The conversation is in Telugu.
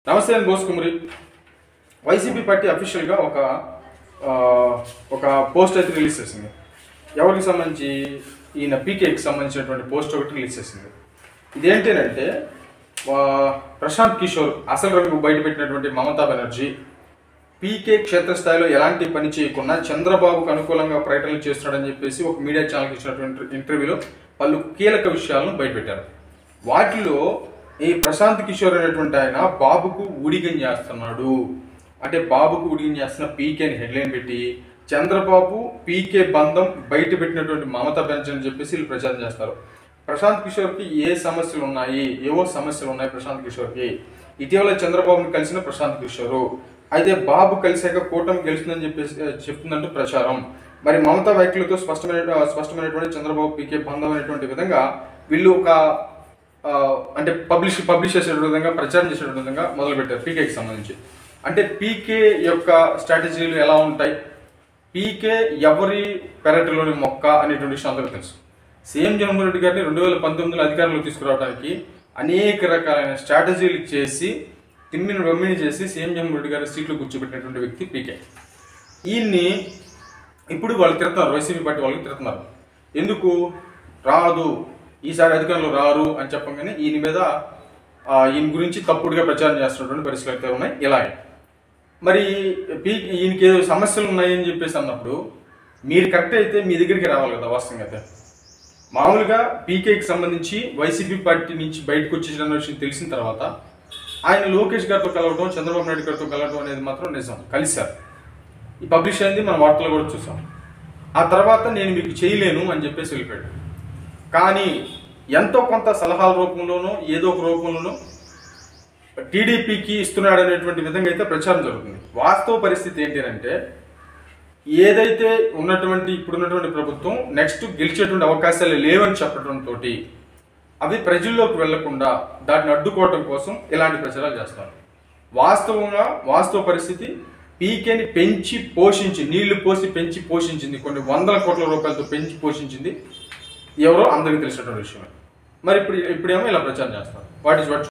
నమస్తే నేను బోస్ కుమరి వైసీపీ పార్టీ అఫీషియల్గా ఒక ఆ, ఒక పోస్ట్ అయితే రిలీజ్ చేసింది ఎవరికి సంబంధించి ఈయన పీకేకి సంబంధించినటువంటి పోస్ట్ ఒకటి రిలీజ్ చేసింది ఇదేంటంటే ఆ, ప్రశాంత్ కిషోర్ అసలు రంగు బయటపెట్టినటువంటి మమతా బెనర్జీ పీకే క్షేత్రస్థాయిలో ఎలాంటి పని చేయకుండా చంద్రబాబుకు అనుకూలంగా ప్రకటనలు చేస్తున్నాడని చెప్పేసి ఒక మీడియా ఛానల్కి ఇచ్చినటువంటి ఇంటర్వ్యూలో పలు కీలక విషయాలను బయటపెట్టారు వాటిలో ఈ ప్రశాంత్ కిషోర్ అనేటువంటి ఆయన బాబుకు ఊడిగం చేస్తున్నాడు అంటే బాబుకు ఊడిగం చేస్తున్న పీకేని హెడ్లైన్ పెట్టి చంద్రబాబు పీకే బంధం బయట పెట్టినటువంటి మమతా బెనర్జీ అని చెప్పేసి వీళ్ళు ప్రచారం చేస్తారు ప్రశాంత్ కిషోర్కి ఏ సమస్యలు ఉన్నాయి ఏవో సమస్యలు ఉన్నాయి ప్రశాంత్ కిషోర్కి ఇటీవల చంద్రబాబుని కలిసిన ప్రశాంత్ కిషోర్ అయితే బాబు కలిసాక కూటమి గెలుస్తుందని చెప్పేసి ఆ, చెప్తుందంటూ ప్రచారం మరి మమతా వ్యాఖ్యలతో స్పష్టమైన స్పష్టమైనటువంటి చంద్రబాబు పీకే బంధం అనేటువంటి విధంగా వీళ్ళు ఒక ఆ, అంటే పబ్లిష్ పబ్లిష్ చేసే విధంగా ప్రచారం చేసే విధంగా మొదలుపెట్టారు పీకేకి సంబంధించి అంటే పీకే యొక్క స్ట్రాటజీలు ఎలా ఉంటాయి పీకే ఎవరి పెరటిలోని మొక్క అనేటువంటి విషయం అందరికీ తెలుసు సీఎం జగన్మోహన్ రెడ్డి గారిని రెండు వేల పంతొమ్మిదిలో అధికారంలో తీసుకురావడానికి అనేక రకాలైన స్ట్రాటజీలు చేసి తిమ్మిని రమ్మిని చేసి సీఎం జగన్మోహన్ రెడ్డి గారి సీట్లు కూర్చోబెట్టినటువంటి వ్యక్తి పీకే ఈయన్ని ఇప్పుడు వాళ్ళు తిడుతున్నారు వైసీపీ పార్టీ వాళ్ళకి తిడుతున్నారు ఎందుకు రాదు ఈసారి అధికారంలో రారు అని చెప్పగానే ఈయన మీద ఆ, ఈయన గురించి తప్పుడుగా ప్రచారం చేస్తున్నటువంటి పరిస్థితులు అయితే ఉన్నాయి ఇలాగే మరి పీ ఈయనకి ఏదో సమస్యలు ఉన్నాయని చెప్పేసి అన్నప్పుడు మీరు కరెక్ట్ అయితే మీ దగ్గరికి రావాలి కదా వాస్తవంగా అయితే మామూలుగా పీకేకి సంబంధించి వైసీపీ పార్టీ నుంచి బయటకు వచ్చేసిన విషయం తెలిసిన తర్వాత ఆయన లోకేష్ గారితో కలవడం చంద్రబాబు నాయుడు గారితో కలవడం అనేది మాత్రం నిజం కలిశారు ఈ పబ్లిష్ అయింది మన వార్తలు కూడా చూసాం ఆ తర్వాత నేను మీకు చేయలేను అని చెప్పేసి వెళ్ళిపోయాడు కానీ ఎంతో కొంత సలహాల రూపంలోనో ఏదో ఒక రూపంలోనో టీడీపీకి ఇస్తున్నాడు అనేటువంటి విధంగా అయితే ప్రచారం జరుగుతుంది వాస్తవ పరిస్థితి ఏంటి అంటే ఏదైతే ఉన్నటువంటి ఇప్పుడున్నటువంటి ప్రభుత్వం నెక్స్ట్ గెలిచేటువంటి అవకాశాలు లేవని చెప్పడంతో అవి ప్రజల్లోకి వెళ్లకుండా దాన్ని అడ్డుకోవటం కోసం ఇలాంటి ప్రచారాలు చేస్తారు వాస్తవంగా వాస్తవ పరిస్థితి పీకేని పెంచి పోషించి నీళ్లు పోసి పెంచి పోషించింది కొన్ని వందల కోట్ల రూపాయలతో పెంచి పోషించింది ఎవరో అందరికీ తెలిసినటువంటి విషయమే మరి ఇప్పుడు ఇప్పుడేమో ఇలా ప్రచారం చేస్తారు వాట్ ఇస్ వాట్